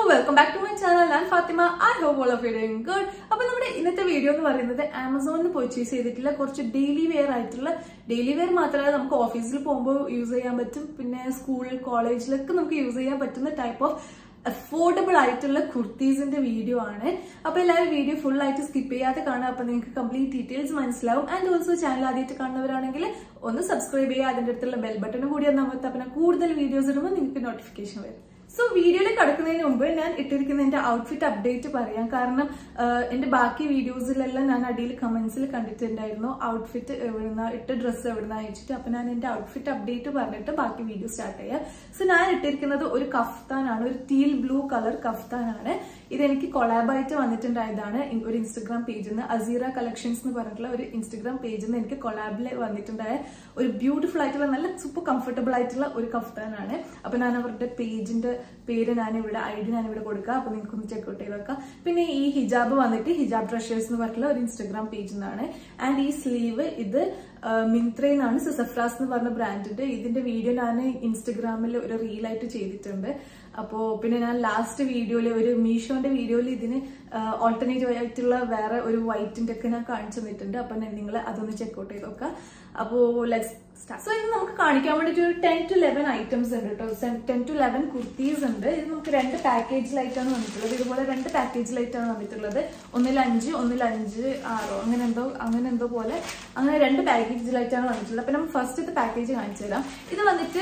welcome back to my channel ഞാൻ Fathima I hope all of you doing good അപ്പൊ നമ്മുടെ ഇന്നത്തെ വീഡിയോ എന്ന് പറയുന്നത് ആമസോണിൽ പർച്ചേസ് ചെയ്തിട്ടുള്ള കുറച്ച് ഡെയിലി വെയർ ആയിട്ടുള്ള ഡെയിലി വെയർ മാത്രമല്ല നമുക്ക് ഓഫീസിൽ പോകുമ്പോൾ യൂസ് ചെയ്യാൻ പറ്റും പിന്നെ സ്കൂൾ കോളേജിലൊക്കെ നമുക്ക് യൂസ് ചെയ്യാൻ പറ്റുന്ന ടൈപ്പ് ഓഫ് അഫോർഡബിൾ ആയിട്ടുള്ള കുർത്തീസിന്റെ വീഡിയോ ആണ് അപ്പൊ എല്ലാവരും വീഡിയോ ഫുൾ ആയിട്ട് സ്കിപ്പ് ചെയ്യാതെ കാണുക അപ്പൊ നിങ്ങൾക്ക് കംപ്ലീറ്റ് ഡീറ്റെയിൽസ് മനസ്സിലാവും ആൻഡ് ഓൾസോ ചാനൽ ആദ്യമായിട്ട് കാണുന്നവരാണെങ്കിൽ ഒന്ന് സബ്സ്ക്രൈബ് ചെയ്യുക അതിന്റെ അടുത്തുള്ള ബെൽ ബട്ടൺ കൂടി ഒന്ന് അമർത്താം പിന്നെ കൂടുതൽ വീഡിയോസ് ഇടുമ്പോൾ നിങ്ങൾക്ക് നോട്ടിഫിക്കേഷൻ വരും സോ വീഡിയോയിൽ കടക്കുന്നതിന് മുമ്പ് ഞാൻ ഇട്ടിരിക്കുന്ന എന്റെ ഔട്ട്ഫിറ്റ് അപ്ഡേറ്റ് പറയാം കാരണം ആഹ്, എന്റെ ബാക്കി വീഡിയോസിലെല്ലാം ഞാൻ അടിയിൽ കമന്റ്സിൽ കണ്ടിട്ടുണ്ടായിരുന്നു ഔട്ട്ഫിറ്റ് എവിടുന്ന ഇട്ട ഡ്രസ്സ് എവിടുന്ന അയച്ചിട്ട് അപ്പൊ ഞാൻ എന്റെ ഔട്ട്ഫിറ്റ് അപ്ഡേറ്റ് പറഞ്ഞിട്ട് ബാക്കി വീഡിയോ സ്റ്റാർട്ട് ചെയ്യാം സോ ഞാൻ ഇട്ടിരിക്കുന്നത് ഒരു കഫ്താനാണ് ഒരു ടീൽ ബ്ലൂ കളർ കഫ്താനാണ് ഇത് എനിക്ക് കൊളാബായിട്ട് വന്നിട്ടുണ്ടായതാണ് ഇൻ- ഒരു ഇൻസ്റ്റഗ്രാം പേജിൽ നിന്ന് അസീറ കളക്ഷൻസ് എന്ന് പറഞ്ഞിട്ടുള്ള ഒരു ഇൻസ്റ്റഗ്രാം പേജിൽ നിന്ന് എനിക്ക് കൊളാബിൽ വന്നിട്ടുണ്ടായ ഒരു ബ്യൂട്ടിഫുൾ ആയിട്ടുള്ള നല്ല സൂപ്പർ കംഫർട്ടബിൾ ആയിട്ടുള്ള ഒരു കഫ്താനാണ് അപ്പൊ ഞാൻ അവരുടെ പേജിന്റെ പേര് ഞാൻ ഇവിടെ ഐ ഡി ഞാൻ ഇവിടെ കൊടുക്കുക അപ്പൊ നിങ്ങൾക്ക് ഒന്ന് ചെക്കൗട്ട് ചെയ്ത് വെക്കാം പിന്നെ ഈ ഹിജാബ് വന്നിട്ട് ഹിജാബ് ട്രഷേഴ്സ് എന്ന് പറഞ്ഞിട്ടുള്ള ഒരു ഇൻസ്റ്റഗ്രാം പേജിൽ നിന്നാണ് ആൻഡ് ഈ സ്ലീവ് ഇത് മിന്ത്രയിന്നാണ് സിസഫ്രാസ് എന്ന് പറഞ്ഞ ബ്രാൻഡിന്റെ ഇതിന്റെ വീഡിയോ ഞാൻ ഇൻസ്റ്റഗ്രാമിൽ ഒരു റീലായിട്ട് ചെയ്തിട്ടുണ്ട് അപ്പോ പിന്നെ ഞാൻ ലാസ്റ്റ് വീഡിയോയിൽ ഒരു മീഷോന്റെ വീഡിയോയിൽ ഇതിന് ഓൾട്ടർനേറ്റീവ് ആയിട്ടുള്ള വേറെ ഒരു വൈറ്റിന്റെ ഒക്കെ ഞാൻ കാണിച്ചു തന്നിട്ടുണ്ട് അപ്പൊ നിങ്ങൾ അതൊന്ന് ചെക്കൗട്ട് ചെയ്ത് നോക്കാം അപ്പോ ലെറ്റ്സ് സ്റ്റാർട്ട് സോ ഇത് നമുക്ക് കാണിക്കാൻ വേണ്ടിയിട്ട് ഒരു ടെൻ ടു ലെവൻ ഐറ്റംസ് ഉണ്ട് കേട്ടോ ടെൻ ടു ലെവൻ കുർത്തീസ് ഉണ്ട് ഇത് നമുക്ക് രണ്ട് പാക്കേജിലായിട്ടാണ് വന്നിട്ടുള്ളത് ഇതുപോലെ രണ്ട് പാക്കേജിലായിട്ടാണ് വന്നിട്ടുള്ളത് ഒന്നിൽ അഞ്ച് ഒന്നിൽ അഞ്ച് ആറോ അങ്ങനെ എന്തോ അങ്ങനെ എന്തോ പോലെ അങ്ങനെ രണ്ട് പാക്കേജിലായിട്ടാണ് വന്നിട്ടുള്ളത് അപ്പൊ നമ്മൾ ഫസ്റ്റത്തെ പാക്കേജ് കാണിച്ചു തരാം ഇത് വന്നിട്ട്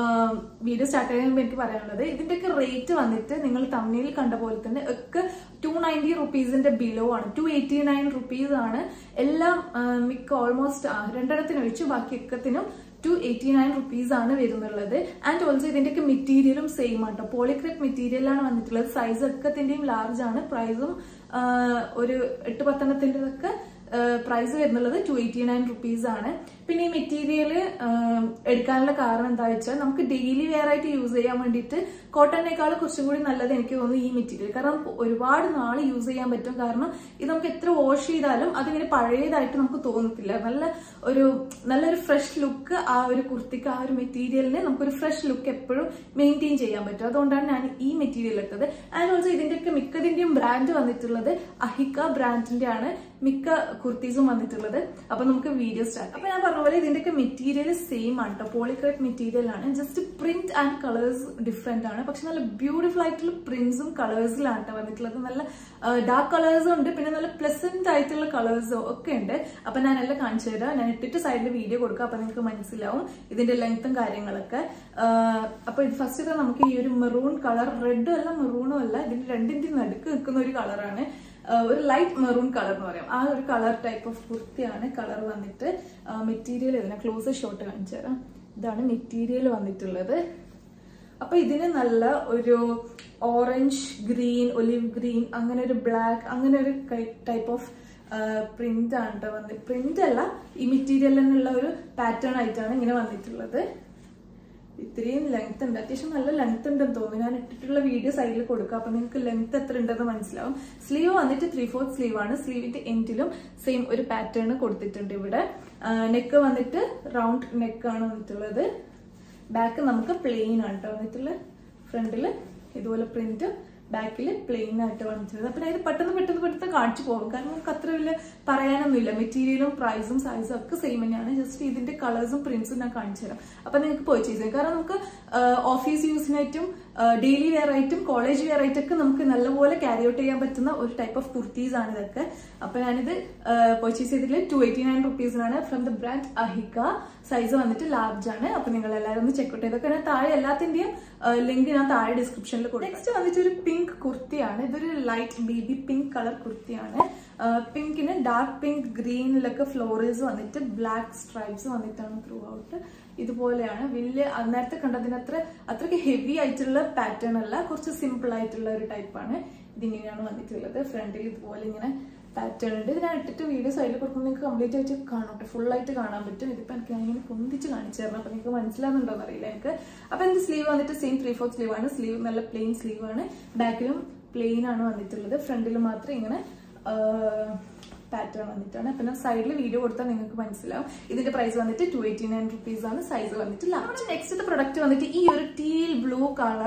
വീഡിയോ സ്റ്റാർട്ട് ചെയ്യുമ്പോൾ എനിക്ക് പറയാനുള്ളത് ഇതിന്റെയൊക്കെ റേറ്റ് വന്നിട്ട് നിങ്ങൾ തമ്മിൽ കണ്ട പോലെ തന്നെ ഒക്കെ ടു നയൻറ്റി റുപ്പീസിന്റെ ബിലോ ആണ് ടു എയ്റ്റി നയൻ റുപ്പീസ് ആണ് എല്ലാം ആ, മിക്ക ഓൾമോസ്റ്റ് രണ്ടെണ്ണത്തിന് ഒഴിച്ച് ബാക്കി ഒക്കത്തിനും ടു എയ്റ്റി നയൻ റുപ്പീസ് ആണ് വരുന്നുള്ളത് ആൻഡ് ഓൾസോ ഇതിന്റെയൊക്കെ മെറ്റീരിയലും സെയിം ആണ് കേട്ടോ പോളിക്രെറ്റ് മെറ്റീരിയലാണ് വന്നിട്ടുള്ളത് സൈസ് ഒക്കത്തിന്റെയും ലാർജ് ആണ് പ്രൈസും ഒരു എട്ട് പത്തെണ്ണത്തിൻ്റെതൊക്കെ പ്രൈസ് വരുന്നുള്ളത് ടു എയ്റ്റി നയൻ റുപ്പീസ് ആണ് പിന്നെ ഈ മെറ്റീരിയൽ എടുക്കാനുള്ള കാരണം എന്താ വെച്ചാൽ നമുക്ക് ഡെയിലി വെയർ ആയിട്ട് യൂസ് ചെയ്യാൻ വേണ്ടിയിട്ട് കോട്ടണിനേക്കാൾ കുറച്ചും കൂടി നല്ലത് എനിക്ക് തോന്നുന്നു ഈ മെറ്റീരിയൽ കാരണം നമുക്ക് ഒരുപാട് നാൾ യൂസ് ചെയ്യാൻ പറ്റും കാരണം ഇത് നമുക്ക് എത്ര വാഷ് ചെയ്താലും അതിങ്ങനെ പഴയതായിട്ട് നമുക്ക് തോന്നത്തില്ല നല്ല ഒരു നല്ലൊരു ഫ്രഷ് ലുക്ക് ആ ഒരു കുർത്തിക്ക് ആ ഒരു മെറ്റീരിയലിന് നമുക്കൊരു ഫ്രഷ് ലുക്ക് എപ്പോഴും മെയിൻറ്റെയിൻ ചെയ്യാൻ പറ്റും അതുകൊണ്ടാണ് ഞാൻ ഈ മെറ്റീരിയൽ എടുത്തത് ആൻഡ് ഓൾസോ ഇതിന്റെയൊക്കെ മിക്കതിന്റെയും ബ്രാൻഡ് വന്നിട്ടുള്ളത് അഹിക്ക ബ്രാൻഡിന്റെ ആണ് മിക്ക കുർത്തീസും വന്നിട്ടുള്ളത് അപ്പൊ നമുക്ക് വീഡിയോ സ്റ്റാർട്ട് അപ്പൊ ഞാൻ പറഞ്ഞ പോലെ ഇതിന്റെയൊക്കെ മെറ്റീരിയൽ സെയിം ആണ് കേട്ടോ പോളിക്രേറ്റ് മെറ്റീരിയൽ ആണ് just print and colours different ആണ് പക്ഷെ നല്ല ബ്യൂട്ടിഫുൾ ആയിട്ടുള്ള പ്രിന്റ്സും കളേഴ്സിലാണ് കേട്ടോ വന്നിട്ടുള്ളത് നല്ല ഡാർക്ക് കളേഴ്സും ഉണ്ട് പിന്നെ നല്ല പ്ലസന്റ് ആയിട്ടുള്ള കളേഴ്സും ഒക്കെ ഉണ്ട് അപ്പൊ ഞാൻ എല്ലാം കാണിച്ചു തരാം ഞാൻ ഇട്ടിട്ട് സൈഡിൽ വീഡിയോ കൊടുക്കാം അപ്പൊ നിങ്ങൾക്ക് മനസ്സിലാവും ഇതിന്റെ ലെങ്ത്തും കാര്യങ്ങളൊക്കെ ആഹ് അപ്പൊ ഇത് ഫസ്റ്റ് നമുക്ക് ഈ ഒരു മെറൂൺ കളർ റെഡും അല്ല മെറൂണും അല്ല ഇതിന്റെ രണ്ടിന്റെ നടുക്ക് നിൽക്കുന്ന ഒരു കളറാണ് ഒരു ലൈറ്റ് മെറൂൺ കളർ എന്ന് പറയാം ആ ഒരു കളർ ടൈപ്പ് ഓഫ് കുർത്തിയാണ് കളർ വന്നിട്ട് മെറ്റീരിയൽ ഇതിനെ ക്ലോസ് ഷോട്ട് കാണിച്ചു തരാം ഇതാണ് മെറ്റീരിയൽ വന്നിട്ടുള്ളത് അപ്പൊ ഇതിന് നല്ല ഒരു ഓറഞ്ച് ഗ്രീൻ ഒലിവ് ഗ്രീൻ അങ്ങനെ ഒരു ബ്ലാക്ക് അങ്ങനെ ഒരു ടൈപ്പ് ഓഫ് പ്രിന്റ് ആണ് കേട്ടോ വന്നത് പ്രിന്റ് അല്ല ഈ മെറ്റീരിയൽ എന്നുള്ള ഒരു പാറ്റേൺ ആയിട്ടാണ് ഇങ്ങനെ വന്നിട്ടുള്ളത് ഇത്രയും ലെങ്ത് ഉണ്ട് അത്യാവശ്യം നല്ല ലെങ്ത് ഉണ്ടെന്ന് തോന്നുന്നു ഞാൻ ഇട്ടിട്ടുള്ള വീഡിയോ സൈഡിൽ കൊടുക്കാം അപ്പൊ നിങ്ങൾക്ക് ലെങ്ത് എത്ര ഉണ്ടെന്ന് മനസ്സിലാവും സ്ലീവ് വന്നിട്ട് ത്രീ ഫോർത്ത് സ്ലീവ് ആണ് സ്ലീവിന്റെ എൻഡിലും സെയിം ഒരു പാറ്റേൺ കൊടുത്തിട്ടുണ്ട് ഇവിടെ നെക്ക് വന്നിട്ട് റൗണ്ട് നെക്ക് ആണ് വന്നിട്ടുള്ളത് ബാക്ക് നമുക്ക് പ്ലെയിൻ ആണ് കേട്ടോ വന്നിട്ടുള്ളത് ഫ്രണ്ടില് ഇതുപോലെ പ്രിന്റ് ബാക്കിൽ പ്ലെയിൻ ആയിട്ട് വന്നിട്ടുള്ളത് അപ്പൊ ഇത് പെട്ടെന്ന് പെട്ടെന്ന് പെട്ടെന്ന് കാണിച്ചു പോകും കാരണം നമുക്ക് അത്ര വലിയ പറയാനൊന്നുമില്ല മെറ്റീരിയലും പ്രൈസും സൈസും ഒക്കെ സെയിം തന്നെയാണ് ജസ്റ്റ് ഇതിന്റെ കളേഴ്സും പ്രിന്റ്സും ഞാൻ കാണിച്ചു തരാം അപ്പൊ നിങ്ങൾക്ക് പർച്ചേസ് ചെയ്യാം കാരണം നമുക്ക് ഓഫീസ് യൂസിനായിട്ടും ഡെയിലി വെയർ ആയിട്ടും കോളേജ് വെയർ ആയിട്ടൊക്കെ നമുക്ക് നല്ലപോലെ ക്യാരി ഔട്ട് ചെയ്യാൻ പറ്റുന്ന ഒരു ടൈപ്പ് ഓഫ് കുർത്തീസ് ആണ് ഇതൊക്കെ അപ്പൊ ഞാനിത് പർച്ചേസ് ചെയ്തിട്ടുള്ള ടു എയ്റ്റി നയൻ റുപ്പീസിനാണ് from the brand Ahika size വന്നിട്ട് ലാർജ് ആണ് അപ്പൊ നിങ്ങൾ എല്ലാവരും ഒന്ന് ചെക്ക് ഔട്ട് ചെയ്തൊക്കെ ഞാൻ താഴെ എല്ലാത്തിന്റെയും ലിങ്ക് ഞാൻ താഴെ ഡിസ്ക്രിപ്ഷനിൽ കൊടുക്കും നെക്സ്റ്റ് വന്നിട്ട് ഒരു പിങ്ക് കുർത്തിയാണ് ഇതൊരു ലൈറ്റ് ബേബി പിങ്ക് കളർ കുർത്തിയാണ് പിങ്കിന് ഡാർക്ക് പിങ്ക് ഗ്രീനിലൊക്കെ ഫ്ലോറൽസ് വന്നിട്ട് ബ്ലാക്ക് സ്ട്രൈപ്സ് വന്നിട്ടാണ് ത്രൂ ഔട്ട് ഇതുപോലെയാണ് വലിയ നേരത്തെ കണ്ടതിന് അത്ര അത്രയ്ക്ക് ഹെവി ആയിട്ടുള്ള പാറ്റേൺ അല്ല കുറച്ച് സിമ്പിൾ ആയിട്ടുള്ള ഒരു ടൈപ്പാണ് ഇതിങ്ങനെയാണ് വന്നിട്ടുള്ളത് ഫ്രണ്ടിൽ ഇതുപോലെ ഇങ്ങനെ പാറ്റേൺ ഉണ്ട് ഇത് ഞാൻ ഇട്ടിട്ട് വീഡിയോ സൈഡിൽ കൊടുക്കുമ്പോൾ നിങ്ങൾക്ക് കംപ്ലീറ്റ് ആയിട്ട് കാണട്ടെ ഫുൾ ആയിട്ട് കാണാൻ പറ്റും ഇതിപ്പോ എനിക്ക് അങ്ങനെ പൊന്തിച്ച് കാണിച്ചു തരണം അപ്പൊ നിങ്ങൾക്ക് മനസ്സിലാവുന്നുണ്ടോ എന്നറിയില്ല എനിക്ക് അപ്പൊ എന്റെ സ്ലീവ് വന്നിട്ട് സെയിം ത്രീ ഫോർത്ത് സ്ലീവ് ആണ് സ്ലീവ് നല്ല പ്ലെയിൻ സ്ലീവ് ആണ് ബാക്കിലും പ്ലെയിൻ ആണ് വന്നിട്ടുള്ളത് ഫ്രണ്ടിൽ മാത്രം ഇങ്ങനെ പാറ്റേൺ വന്നിട്ടാണ് പിന്നെ സൈഡിൽ വീഡിയോ കൊടുത്താൽ നിങ്ങൾക്ക് മനസ്സിലാവും ഇതിന്റെ പ്രൈസ് വന്നിട്ട് ടു എയ്റ്റി നയൻ റുപ്പീസ് ആണ് സൈസ് വന്നിട്ട് നെക്സ്റ്റ് പ്രൊഡക്റ്റ് വന്നിട്ട് ഈ ഒരു ടീൽ ബ്ലൂ കളർ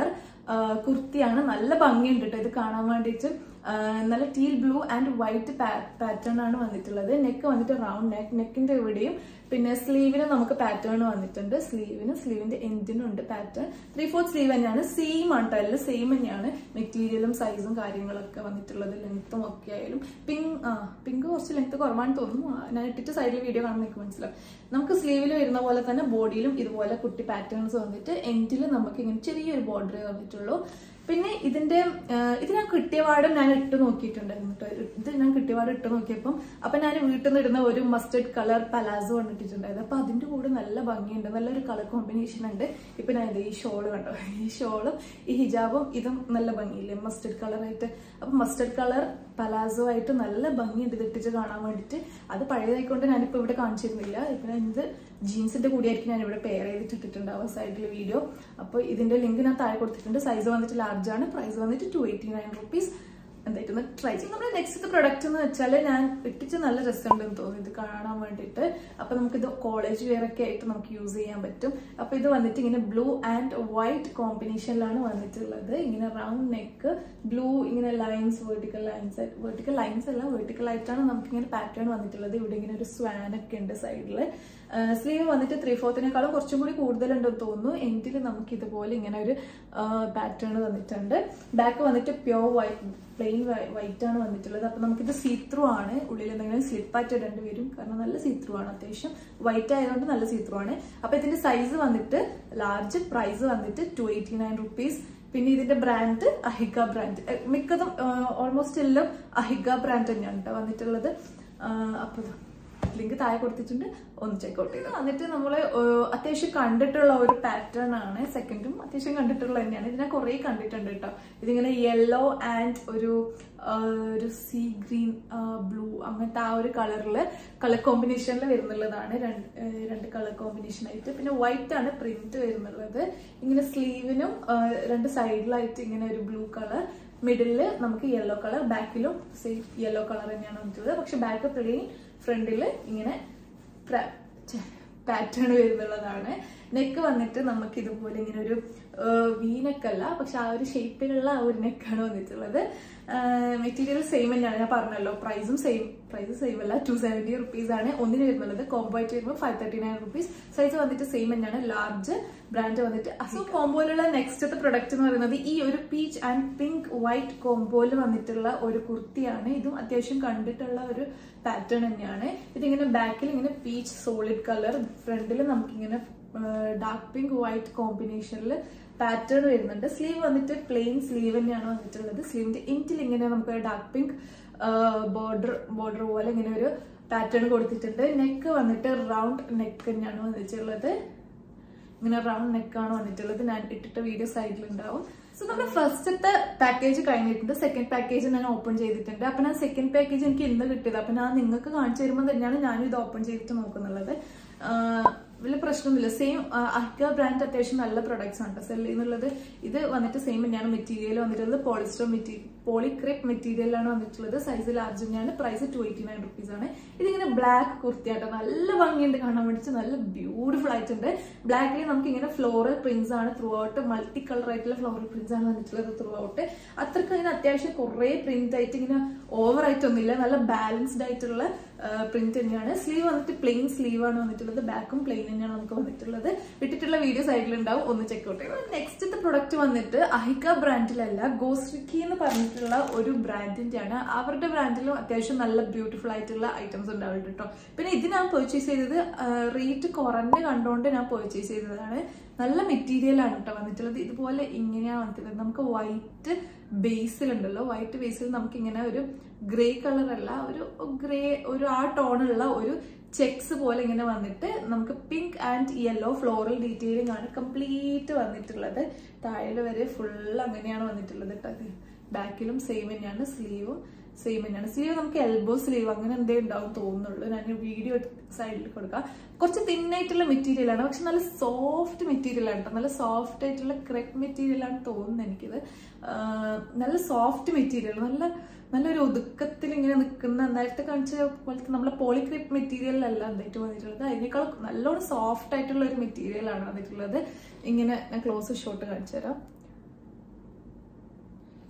ആ, കുർത്തിയാണ് നല്ല ഭംഗിയുണ്ട് കേട്ടോ ഇത് കാണാൻ വേണ്ടിയിട്ട് ആ, നല്ല teal blue and white pattern ആണ് വന്നിട്ടുള്ളത് നെക്ക് വന്നിട്ട് റൗണ്ട് നെക്ക് നെക്കിന്റെ ഇവിടെയും പിന്നെ സ്ലീവിന് നമുക്ക് പാറ്റേൺ വന്നിട്ടുണ്ട് സ്ലീവിന് സ്ലീവിന്റെ എൻഡിനും ഉണ്ട് പാറ്റേൺ ത്രീ ഫോർത്ത് സ്ലീവ് തന്നെയാണ് സെയിം ആണ് കേട്ടോ എല്ലാം സെയിം തന്നെയാണ് മെറ്റീരിയലും സൈസും കാര്യങ്ങളൊക്കെ വന്നിട്ടുള്ളത് ലെങ്ത്തും ഒക്കെ ആയാലും പിങ്ക് ആ പിങ്ക് കുറച്ച് ലെങ്ത് കുറവാണ് തോന്നുന്നു ആ, ഞാൻ ഇട്ടിട്ട് സൈഡിൽ വീഡിയോ കാണാൻ നിങ്ങൾക്ക് മനസ്സിലാവും നമുക്ക് സ്ലീവിൽ വരുന്ന പോലെ തന്നെ ബോഡിയിലും ഇതുപോലെ കുട്ടി പാറ്റേൺസ് വന്നിട്ട് എൻഡിൽ നമുക്ക് ഇങ്ങനെ ചെറിയൊരു ബോർഡർ വന്നിട്ടുള്ളൂ പിന്നെ ഇതിന്റെ ആ, ഇത് ഞാൻ കിട്ടിയ പാടും ഞാൻ ഇട്ട് നോക്കിയിട്ടുണ്ടായിരുന്നു കേട്ടോ ഇത് ഞാൻ കിട്ടിയ പാടും ഇട്ട് നോക്കിയപ്പം അപ്പൊ ഞാൻ വീട്ടിൽ നിന്ന് ഇടുന്ന ഒരു മസ്റ്റർഡ് കളർ പലാസോ കണ്ടിട്ടുണ്ടായിരുന്നു അപ്പൊ അതിന്റെ കൂടെ നല്ല ഭംഗിയുണ്ട് നല്ലൊരു കളർ കോമ്പിനേഷൻ ഉണ്ട് ഇപ്പൊ ഞാൻ ഇത് ഈ ഷോള് കണ്ടോ ഈ ഷോളും ഈ ഹിജാബും ഇതും നല്ല ഭംഗിയില്ലേ മസ്റ്റർഡ് കളറായിട്ട് അപ്പൊ മസ്റ്റർഡ് കളർ പലാസോ ആയിട്ട് നല്ല ഭംഗിയുണ്ട് ഇത് ഇട്ടിട്ട് കാണാൻ വേണ്ടിയിട്ട് അത് പഴയതായിക്കൊണ്ട് ഞാനിപ്പോ ഇവിടെ കാണിച്ചിരുന്നില്ല ഇപ്പൊ ഞാൻ ഇത് ജീൻസിന്റെ കൂടിയായിരിക്കും ഞാൻ ഇവിടെ പെയർ ചെയ്തിട്ട് ഇട്ടിട്ടുണ്ടാവും സൈഡിൽ വീഡിയോ അപ്പോൾ ഇതിന്റെ ലിങ്ക് ഞാൻ താഴെ കൊടുത്തിട്ടുണ്ട് സൈസ് വന്നിട്ട് ലാർജ് ആണ് പ്രൈസ് വന്നിട്ട് ടു എയ്റ്റി നയൻ റുപ്പീസ് എന്തായിട്ടൊന്ന് ട്രൈ ചെയ്യും നമ്മുടെ നെക്സ്റ്റ് പ്രൊഡക്റ്റ് എന്ന് വെച്ചാൽ ഞാൻ ഇട്ടിച്ച് നല്ല രസമുണ്ടെന്ന് തോന്നി ഇത് കാണാൻ വേണ്ടിയിട്ട് അപ്പൊ നമുക്കിത് കോളേജ് വെയർ ഒക്കെ ആയിട്ട് നമുക്ക് യൂസ് ചെയ്യാൻ പറ്റും അപ്പൊ ഇത് വന്നിട്ട് ഇങ്ങനെ ബ്ലൂ ആൻഡ് വൈറ്റ് കോമ്പിനേഷനിലാണ് വന്നിട്ടുള്ളത് ഇങ്ങനെ റൗണ്ട് നെക്ക് ബ്ലൂ ഇങ്ങനെ lines vertical lines vertical lines അല്ല വെർട്ടിക്കൽ ആയിട്ടാണ് നമുക്ക് ഇങ്ങനെ പാറ്റേൺ വന്നിട്ടുള്ളത് ഇവിടെ ഇങ്ങനെ ഒരു സ്വാൻ ഒക്കെ ഉണ്ട് സൈഡിൽ സ്ലീവ് വന്നിട്ട് ത്രീ ഫോർത്തിനേക്കാളും കുറച്ചും കൂടി കൂടുതലുണ്ടെന്ന് തോന്നുന്നു എൻഡിൽ നമുക്ക് ഇതുപോലെ ഇങ്ങനെ ഒരു പാറ്റേൺ വന്നിട്ടുണ്ട് ബാക്ക് വന്നിട്ട് പ്യോർ വൈറ്റ് പ്ലെയിൻ വൈറ്റ് ആണ് വന്നിട്ടുള്ളത് അപ്പൊ നമുക്കിത് സീത്രൂ ആണ് ഉള്ളിൽ എന്തെങ്കിലും സ്ലിപ്പായിട്ട് ഇടേണ്ടി വരും കാരണം നല്ല സീത്രൂ ആണ് അത്യാവശ്യം വൈറ്റ് ആയതുകൊണ്ട് നല്ല സീത്രൂ ആണ് അപ്പൊ ഇതിന്റെ സൈസ് വന്നിട്ട് ലാർജ് പ്രൈസ് വന്നിട്ട് ടു എയ്റ്റി നയൻ റുപ്പീസ് പിന്നെ ഇതിന്റെ ബ്രാൻഡ് അഹിക ബ്രാൻഡ് എഹ് മിക്കതും ഓൾമോസ്റ്റ് എല്ലാം അഹിക ബ്രാൻഡ് തന്നെയാണ് കേട്ടോ വന്നിട്ടുള്ളത് അപ്പൊ ലിങ്ക് താഴെ കൊടുത്തിട്ടുണ്ട് ഒന്ന് ചെക്കൗട്ട് ചെയ്ത് എന്നിട്ട് നമ്മൾ അത്യാവശ്യം കണ്ടിട്ടുള്ള ഒരു പാറ്റേൺ ആണ് സെക്കൻഡും അത്യാവശ്യം കണ്ടിട്ടുള്ള തന്നെയാണ് ഇതിനെ കുറെ കണ്ടിട്ടുണ്ട് കേട്ടോ ഇതിങ്ങനെ യെല്ലോ ആൻഡ് ഒരു ആ, ഒരു സീ ഗ്രീൻ ബ്ലൂ അങ്ങനത്തെ ആ ഒരു കളറില് കളർ കോമ്പിനേഷനിൽ വരുന്നുള്ളതാണ് രണ്ട് ആ, രണ്ട് കളർ കോമ്പിനേഷൻ ആയിട്ട് പിന്നെ വൈറ്റ് ആണ് പ്രിന്റ് വരുന്നുള്ളത് ഇങ്ങനെ സ്ലീവിനും ആ, രണ്ട് സൈഡിലായിട്ട് ഇങ്ങനെ ഒരു ബ്ലൂ കളർ മിഡിലില് നമുക്ക് യെല്ലോ കളർ ബാക്കിലും സെയിം യെല്ലോ കളർ തന്നെയാണ് വന്നിട്ടുള്ളത് പക്ഷെ ബാക്ക് പ്ലെയിൻ ഫ്രണ്ടിൽ ഇങ്ങനെ പാറ്റേൺ വരുന്നുള്ളതാണ് നെക്ക് വന്നിട്ട് നമുക്ക് ഇതുപോലെ ഇങ്ങനെ ഒരു വി നെക്കല്ല പക്ഷെ ആ ഒരു ഷേപ്പിലുള്ള ആ ഒരു നെക്കാണ് വന്നിട്ടുള്ളത് മെറ്റീരിയൽ സെയിം തന്നെയാണ് ഞാൻ പറഞ്ഞല്ലോ പ്രൈസും സെയിം പ്രൈസ് സെയിം അല്ല ടു സെവന്റി റുപ്പീസ് ആണ് ഒന്നിന് വരുന്നുള്ളത് കോംബോ ആയിട്ട് വരുമ്പോൾ five thirty nine rupees size വന്നിട്ട് സെയിം തന്നെയാണ് ലാർജ് ബ്രാൻഡ് വന്നിട്ട് അസോ കോംബോയിലുള്ള നെക്സ്റ്റ് പ്രൊഡക്റ്റ് എന്ന് പറയുന്നത് ഈ ഒരു പീച്ച് ആൻഡ് പിങ്ക് വൈറ്റ് കോംബോയിൽ വന്നിട്ടുള്ള ഒരു കുർത്തിയാണ് ഇതും അത്യാവശ്യം കണ്ടിട്ടുള്ള ഒരു പാറ്റേൺ തന്നെയാണ് ഇതിങ്ങനെ ബാക്കിൽ ഇങ്ങനെ പീച്ച് സോളിഡ് കളർ ഫ്രണ്ടിൽ നമുക്കിങ്ങനെ ഡാർക്ക് പിങ്ക് വൈറ്റ് കോമ്പിനേഷനിൽ പാറ്റേൺ വരുന്നുണ്ട് സ്ലീവ് വന്നിട്ട് പ്ലെയിൻ സ്ലീവ് തന്നെയാണ് വന്നിട്ടുള്ളത് സ്ലീവിന്റെ ഇൻറ്റിൽ ഇങ്ങനെ നമുക്ക് ഡാർക്ക് പിങ്ക് ബോർഡർ ബോർഡർ പോലെ ഇങ്ങനെ ഒരു പാറ്റേൺ കൊടുത്തിട്ടുണ്ട് നെക്ക് വന്നിട്ട് റൗണ്ട് നെക്ക് തന്നെയാണ് വന്നിട്ടുള്ളത് ഇങ്ങനെ റൗണ്ട് നെക്കാണ് വന്നിട്ടുള്ളത് ഞാൻ ഇട്ടിട്ട വീഡിയോ സൈഡിൽ ഉണ്ടാവും സോ നമ്മുടെ ഫസ്റ്റത്തെ പാക്കേജ് കഴിഞ്ഞിട്ടുണ്ട് സെക്കൻഡ് പാക്കേജ് ഞാൻ ഓപ്പൺ ചെയ്തിട്ടുണ്ട് അപ്പൊ ഞാൻ സെക്കൻഡ് പാക്കേജ് എനിക്ക് ഇന്ന് കിട്ടിയത് അപ്പൊ ഞാൻ നിങ്ങൾക്ക് കാണിച്ചു തരുമ്പോൾ തന്നെയാണ് ഞാനും ഇത് ഓപ്പൺ ചെയ്തിട്ട് നോക്കുന്നുള്ളത് ആഹ് വലിയ പ്രശ്നമൊന്നുമില്ല സെയിം അഹ്ക ബ്രാൻഡ് അത്യാവശ്യം നല്ല പ്രൊഡക്ട്സ് ആണ് സെൽ ചെയ്യുന്നുള്ളത് ഇത് വന്നിട്ട് സെയിം തന്നെയാണ് മെറ്റീരിയൽ വന്നിട്ടുള്ളത് പോളിസ്റ്റർ മെറ്റീരിയൽ പോളിക്രിപ്പ് മെറ്റീരിയലാണ് വന്നിട്ടുള്ളത് സൈസ് ലാർജ് തന്നെയാണ് price two eighty nine rupees ആണ് ഇതിങ്ങനെ ബ്ലാക്ക് കുർത്തിയാട്ടോ നല്ല ഭംഗിയുണ്ട് കാണാൻ വേണ്ടിയിട്ട് നല്ല ബ്യൂട്ടിഫുൾ ആയിട്ടുണ്ട് ബ്ലാക്കിൽ നമുക്ക് ഇങ്ങനെ ഫ്ലോറൽ പ്രിന്റ്സ് ആണ് ത്രൂ ഔട്ട് മൾട്ടി കളർ ആയിട്ടുള്ള ഫ്ലോറൽ പ്രിന്റ്സ് ആണ് വന്നിട്ടുള്ളത് ത്രൂ ഔട്ട് അത്രയ്ക്ക് അതിന് അത്യാവശ്യം കുറേ പ്രിന്റ് ആയിട്ട് ഇങ്ങനെ ഓവർ ആയിട്ടൊന്നുമില്ല നല്ല ബാലൻസ്ഡ് ആയിട്ടുള്ള പ്രിന്റ് തന്നെയാണ് സ്ലീവ് വന്നിട്ട് പ്ലെയിൻ സ്ലീവ് ആണ് വന്നിട്ടുള്ളത് ബാക്കും പ്ലെയിൻ തന്നെയാണ് നമുക്ക് വന്നിട്ടുള്ളത് വിട്ടിട്ടുള്ള വീഡിയോ സൈഡിലുണ്ടാവും ഒന്ന് ചെക്കൗട്ട് ചെയ്യണം നെക്സ്റ്റ് പ്രൊഡക്റ്റ് വന്നിട്ട് അഹിക ബ്രാൻഡിലല്ല ഗോസ്രിക്കി എന്ന് പറഞ്ഞിട്ടുള്ള ഒരു ബ്രാൻഡിന്റെ ആണ് അവരുടെ ബ്രാൻഡിലും അത്യാവശ്യം നല്ല ബ്യൂട്ടിഫുൾ ആയിട്ടുള്ള ഐറ്റംസ് ഉണ്ടാവും കേട്ടോ പിന്നെ ഇത് ഞാൻ പർച്ചേസ് ചെയ്തത് റേറ്റ് കുറഞ്ഞ് കണ്ടുകൊണ്ട് ഞാൻ പർച്ചേസ് ചെയ്തതാണ് നല്ല മെറ്റീരിയൽ ആണ് കേട്ടോ വന്നിട്ടുള്ളത് ഇതുപോലെ ഇങ്ങനെയാണ് വന്നിട്ടുള്ളത് നമുക്ക് വൈറ്റ് ബേസിലുണ്ടല്ലോ വൈറ്റ് ബേസിൽ നമുക്ക് ഇങ്ങനെ ഒരു ഗ്രേ കളർ അല്ല ഒരു ഗ്രേ ഒരു ആ ടോണുള്ള ഒരു ചെക്സ് പോലെ ഇങ്ങനെ വന്നിട്ട് നമുക്ക് pink and yellow floral detailing ആണ് കംപ്ലീറ്റ് വന്നിട്ടുള്ളത് താഴെ വരെ ഫുൾ അങ്ങനെയാണ് വന്നിട്ടുള്ളത് കേട്ടോ ബാക്കിലും സെയിം തന്നെയാണ് സ്ലീവും സെയിം തന്നെയാണ് സ്ലീവ് നമുക്ക് എൽബോ സ്ലീവ് അങ്ങനെ എന്തേ ഉണ്ടാവും തോന്നുന്നുള്ളൂ ഞാൻ വീഡിയോ സൈഡിൽ കൊടുക്കാം കുറച്ച് തിന്നായിട്ടുള്ള മെറ്റീരിയൽ ആണ് പക്ഷെ നല്ല സോഫ്റ്റ് മെറ്റീരിയൽ ആണ് കേട്ടോ നല്ല സോഫ്റ്റ് ആയിട്ടുള്ള ക്രെപ്പ് മെറ്റീരിയൽ ആണ് തോന്നുന്നത് എനിക്കിത് ആഹ് നല്ല സോഫ്റ്റ് മെറ്റീരിയൽ നല്ല നല്ലൊരു ഒതുക്കത്തിൽ ഇങ്ങനെ നിൽക്കുന്ന നേരത്തെ കാണിച്ച പോലത്തെ നമ്മളെ പോളിക്രിപ്പ് മെറ്റീരിയലല്ല എന്തായിട്ട് വന്നിട്ടുള്ളത് അതിനേക്കാൾ നല്ലോണം സോഫ്റ്റ് ആയിട്ടുള്ള ഒരു മെറ്റീരിയൽ ആണ് വന്നിട്ടുള്ളത് ഇങ്ങനെ ഞാൻ ക്ലോസ് ഷോട്ട് കാണിച്ചു തരാം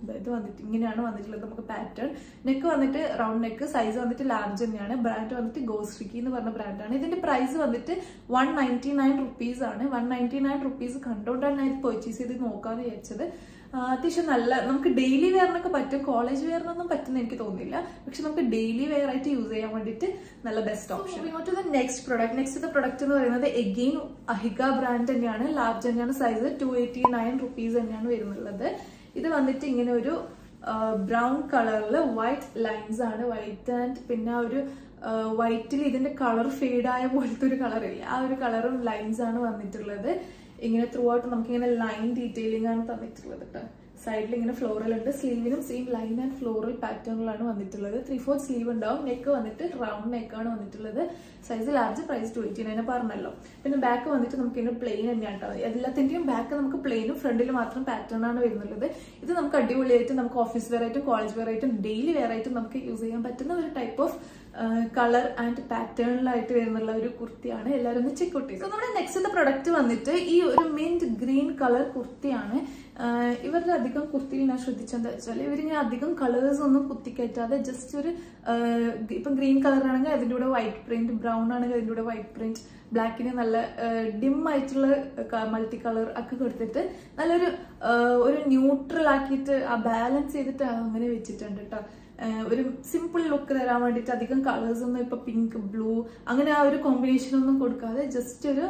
ഇത് വന്നിട്ട് ഇങ്ങനെയാണ് വന്നിട്ടുള്ളത് നമുക്ക് പാറ്റേൺ നെക്ക് വന്നിട്ട് റൗണ്ട് നെക്ക് സൈസ് വന്നിട്ട് ലാർജ് തന്നെയാണ് ബ്രാൻഡ് വന്നിട്ട് ഗോസ്ട്രിക്കി എന്ന് പറഞ്ഞ ബ്രാൻഡാണ് ഇതിന്റെ പ്രൈസ് വന്നിട്ട് വൺ നയൻറ്റി നയൻ റുപ്പീസ് ആണ് വൺ നയൻറ്റി നയൻ റുപ്പീസ് കണ്ടുകൊണ്ടാണ് ഞാൻ ഇത് പർച്ചേസ് ചെയ്ത് നോക്കാന്ന് വിചാരിച്ചത് ആ, അത്യാവശ്യം നല്ല നമുക്ക് ഡെയിലി വെയറിനൊക്കെ പറ്റും കോളേജ് വെയറിനൊന്നും പറ്റുന്ന എനിക്ക് തോന്നുന്നില്ല പക്ഷെ നമുക്ക് ഡെയിലി വെയർ ആയിട്ട് യൂസ് ചെയ്യാൻ വേണ്ടിയിട്ട് നല്ല best option to the next product next product എന്ന് പറയുന്നത് എഗെയിൻ അഹിക ബ്രാൻഡ് തന്നെയാണ് ലാർജ് തന്നെയാണ് size two eighty nine rupees തന്നെയാണ് വരുന്നുള്ളത് ഇത് വന്നിട്ട് ഇങ്ങനെ ഒരു ബ്രൗൺ കളറിൽ വൈറ്റ് ലൈൻസ് ആണ് വൈറ്റ് ആൻഡ് പിന്നെ ആ ഒരു വൈറ്റിൽ ഇതിന്റെ കളർ ഫെയ്ഡായ പോലത്തെ ഒരു കളറില്ല ആ ഒരു കളറും ലൈൻസ് ആണ് വന്നിട്ടുള്ളത് ഇങ്ങനെ ത്രൂ ഔട്ട് നമുക്ക് ഇങ്ങനെ ലൈൻ ഡീറ്റെയിലിംഗ് ആണ് തന്നിട്ടുള്ളത് കേട്ടോ സൈഡിൽ ഇങ്ങനെ ഫ്ലോറൽ ഉണ്ട് സ്ലീവിനും സെയിം ലൈൻ ആൻഡ് ഫ്ലോറൽ പാറ്റേണിലാണ് വന്നിട്ടുള്ളത് ത്രീ ഫോർത്ത് സ്ലീവ് ഉണ്ടാവും നെക്ക് വന്നിട്ട് റൗണ്ട് നെക്കാണ് വന്നിട്ടുള്ളത് size large price two eighty nine പറഞ്ഞല്ലോ പിന്നെ ബാക്ക് വന്നിട്ട് നമുക്ക് ഇങ്ങനെ പ്ലെയിൻ തന്നെയാണ് കേട്ടോ എല്ലാത്തിന്റെയും ബാക്ക് നമുക്ക് പ്ലെയിനും ഫ്രണ്ടിൽ മാത്രം പാറ്റേൺ ആണ് വരുന്നുള്ളത് ഇത് നമുക്ക് അടിപൊളിയായിട്ട് നമുക്ക് ഓഫീസ് വെയർ ആയിട്ടും കോളേജ് വെയർ ആയിട്ടും ഡെയിലി വെയർ ആയിട്ടും നമുക്ക് യൂസ് ചെയ്യാൻ പറ്റുന്ന ഒരു ടൈപ്പ് ഓഫ് കളർ ആൻഡ് പാറ്റേണിലായിട്ട് വരുന്നുള്ള ഒരു കുർത്തിയാണ് എല്ലാവരും ഒന്ന് ചെക്ക് ഔട്ട് ചെയ്തു നമ്മുടെ നെക്സ്റ്റ് പ്രൊഡക്റ്റ് വന്നിട്ട് ഈ ഒരു മിന്റ് ഗ്രീൻ കളർ കുർത്തിയാണ് ആഹ് ഇവരുടെ അധികം കുർത്തിയിൽ ഞാൻ ശ്രദ്ധിച്ചെന്താ വെച്ചാൽ ഇവരിങ്ങനെ അധികം കളേഴ്സ് ഒന്നും കുത്തിക്കയറ്റാതെ ജസ്റ്റ് ഒരു ആഹ് ഇപ്പം ഗ്രീൻ കളർ ആണെങ്കിൽ അതിന്റെ കൂടെ വൈറ്റ് പ്രിന്റ് ബ്രൗൺ ആണെങ്കിൽ അതിന്റെ കൂടെ വൈറ്റ് പ്രിന്റ് ബ്ലാക്കിന് നല്ല ഡിം ആയിട്ടുള്ള മൾട്ടി കളർ ഒക്കെ കൊടുത്തിട്ട് നല്ലൊരു ആഹ് ഒരു ന്യൂട്രൽ ആക്കിയിട്ട് ആ ബാലൻസ് ചെയ്തിട്ട് അങ്ങനെ വെച്ചിട്ടുണ്ട് കേട്ടോ ആഹ് ഒരു സിമ്പിൾ ലുക്ക് തരാൻ വേണ്ടിയിട്ട് അധികം കളേഴ്സ് ഒന്നും ഇപ്പൊ പിങ്ക് ബ്ലൂ അങ്ങനെ ആ ഒരു കോമ്പിനേഷൻ ഒന്നും കൊടുക്കാതെ ജസ്റ്റ് ഒരു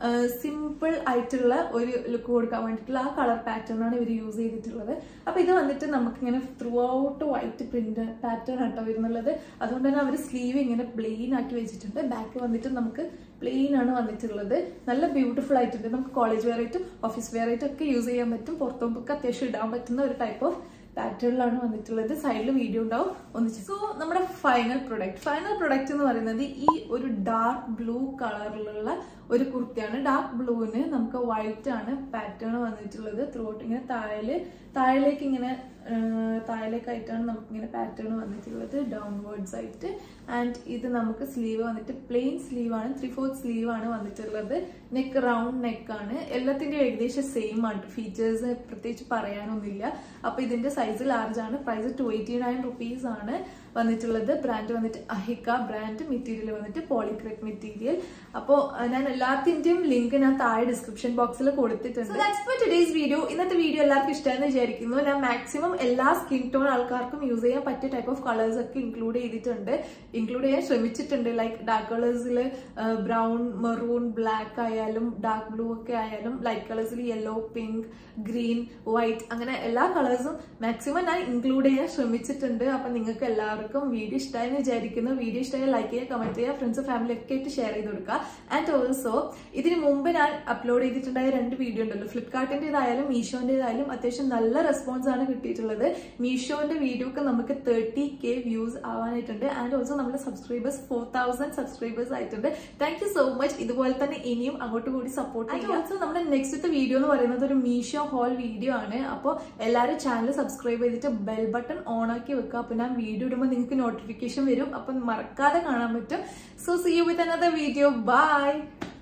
സിമ്പിൾ ആയിട്ടുള്ള ഒരു ലുക്ക് കൊടുക്കാൻ വേണ്ടിയിട്ടുള്ള ആ കളർ പാറ്റേൺ ആണ് ഇവർ യൂസ് ചെയ്തിട്ടുള്ളത് അപ്പൊ ഇത് വന്നിട്ട് നമുക്കിങ്ങനെ throughout white print pattern ആട്ടോ വരുന്നുള്ളത് അതുകൊണ്ട് തന്നെ അവർ സ്ലീവ് ഇങ്ങനെ പ്ലെയിൻ ആക്കി വെച്ചിട്ടുണ്ട് ബാക്ക് വന്നിട്ട് നമുക്ക് പ്ലെയിൻ ആണ് വന്നിട്ടുള്ളത് നല്ല ബ്യൂട്ടിഫുൾ ആയിട്ടുണ്ട് നമുക്ക് കോളേജ് വെയർ ആയിട്ടും ഓഫീസ് വെയർ ആയിട്ടും ഒക്കെ യൂസ് ചെയ്യാൻ പറ്റും പുറത്തുമ്പൊക്കെ അത്യാവശ്യം ഇടാൻ പറ്റുന്ന ഒരു ടൈപ്പ് ഓഫ് പാറ്റേണിലാണ് വന്നിട്ടുള്ളത് സൈഡിൽ വീഡിയോ ഉണ്ടാവും ഒന്നിച്ച് സോ നമ്മുടെ ഫൈനൽ പ്രൊഡക്റ്റ് ഫൈനൽ പ്രൊഡക്റ്റ് എന്ന് പറയുന്നത് ഈ ഒരു ഡാർക്ക് ബ്ലൂ കളറിലുള്ള ഒരു കുർത്തിയാണ് ഡാർക്ക് ബ്ലൂവിന് നമുക്ക് വൈറ്റ് ആണ് പാറ്റേൺ വന്നിട്ടുള്ളത് ത്രൂ ഔട്ട് ഇങ്ങനെ താഴെ താഴേക്ക് ഇങ്ങനെ താഴേക്കായിട്ടാണ് നമുക്ക് ഇങ്ങനെ പാറ്റേൺ വന്നിട്ടുള്ളത് ഡൗൺവേർഡ്സ് ആയിട്ട് ആൻഡ് ഇത് നമുക്ക് സ്ലീവ് വന്നിട്ട് പ്ലെയിൻ സ്ലീവ് ആണ് ത്രീ ഫോർത്ത് സ്ലീവ് ആണ് വന്നിട്ടുള്ളത് നെക്ക് റൗണ്ട് നെക്ക് ആണ് എല്ലാത്തിന്റെയും ഏകദേശം സെയിം ആണ് ഫീച്ചേഴ്സ് പ്രത്യേകിച്ച് പറയാനൊന്നുമില്ല അപ്പൊ ഇതിന്റെ സൈസ് ലാർജ് ആണ് price two eighty nine rupees ആണ് വന്നിട്ടുള്ളത് ബ്രാൻഡ് വന്നിട്ട് അഹിക്ക ബ്രാൻഡ് മെറ്റീരിയൽ വന്നിട്ട് പോളിക്രേറ്റ് മെറ്റീരിയൽ അപ്പോൾ ഞാൻ എല്ലാത്തിന്റെയും ലിങ്ക് ഞാൻ താഴെ ഡിസ്ക്രിപ്ഷൻ ബോക്സിൽ കൊടുത്തിട്ടുണ്ട് ടുഡേസ് വീഡിയോ ഇന്നത്തെ വീഡിയോ എല്ലാവർക്കും ഇഷ്ടമെന്ന് വിചാരിക്കുന്നു ഞാൻ മാക്സിമം എല്ലാ സ്കിൻ ടോൺ ആൾക്കാർക്കും യൂസ് ചെയ്യാൻ പറ്റിയ ടൈപ്പ് ഓഫ് കളേഴ്സ് ഒക്കെ ഇൻക്ലൂഡ് ചെയ്തിട്ടുണ്ട് ഇൻക്ലൂഡ് ചെയ്യാൻ ശ്രമിച്ചിട്ടുണ്ട് ലൈക്ക് ഡാർക്ക് കളേഴ്സിൽ ബ്രൗൺ മെറൂൺ ബ്ലാക്ക് ആയാലും ഡാർക്ക് ബ്ലൂ ഒക്കെ ആയാലും ലൈറ്റ് കളേഴ്സിൽ യെല്ലോ പിങ്ക് ഗ്രീൻ വൈറ്റ് അങ്ങനെ എല്ലാ കളേഴ്സും മാക്സിമം ഞാൻ ഇൻക്ലൂഡ് ചെയ്യാൻ ശ്രമിച്ചിട്ടുണ്ട് അപ്പൊ നിങ്ങൾക്ക് എല്ലാവർക്കും വീഡിയോ ഇഷ്ടമായെന്ന് വിചാരിക്കുന്നു വീഡിയോ ഇഷ്ടമായി ലൈക്ക് ചെയ്യുക കമന്റ് ചെയ്യുക ഫ്രണ്ട്സ് ഫാമിലി ഒക്കെ ആയിട്ട് ഷെയർ ചെയ്ത് കൊടുക്കുക ആൻഡ് ഓൾസോ ഇതിന് മുമ്പ് ഞാൻ അപ്ലോഡ് ചെയ്തിട്ടുണ്ടായ രണ്ട് വീഡിയോ ഉണ്ടല്ലോ ഫ്ലിപ്കാർട്ടിൻ്റെതായാലും മീഷോൻ്റെതായാലും അത്യാവശ്യം നല്ല റെസ്പോൺസ് ആണ് കിട്ടിയിട്ടുള്ളത് മീഷോന്റെ വീഡിയോക്ക് നമുക്ക് തേർട്ടി കെ വ്യൂസ് ആവാനായിട്ടുണ്ട് ആൻഡ് ഓൾസോ നമ്മുടെ സബ്സ്ക്രൈബേഴ്സ് ഫോർ തൗസൻഡ് സബ്സ്ക്രൈബേഴ്സ് ആയിട്ടുണ്ട് താങ്ക് യു സോ മച്ച് ഇതുപോലെ തന്നെ ഇനിയും അങ്ങോട്ട് കൂടി സപ്പോർട്ട് ചെയ്യുക ഓൾസോ നമ്മുടെ നെക്സ്റ്റ് വീഡിയോ എന്ന് പറയുന്നത് ഒരു മീഷോ ഹോൾ വീഡിയോ ആണ് അപ്പോൾ എല്ലാവരും ചാനൽ സബ്സ്ക്രൈബ് ചെയ്തിട്ട് ബെൽ ബട്ടൺ ഓൺ ആക്കി വെക്കുക അപ്പോൾ ഞാൻ വീഡിയോ ഇടുമ്പോൾ നിങ്ങൾക്ക് നോട്ടിഫിക്കേഷൻ വരും അപ്പം മറക്കാതെ കാണാൻ പറ്റും so see you with another video by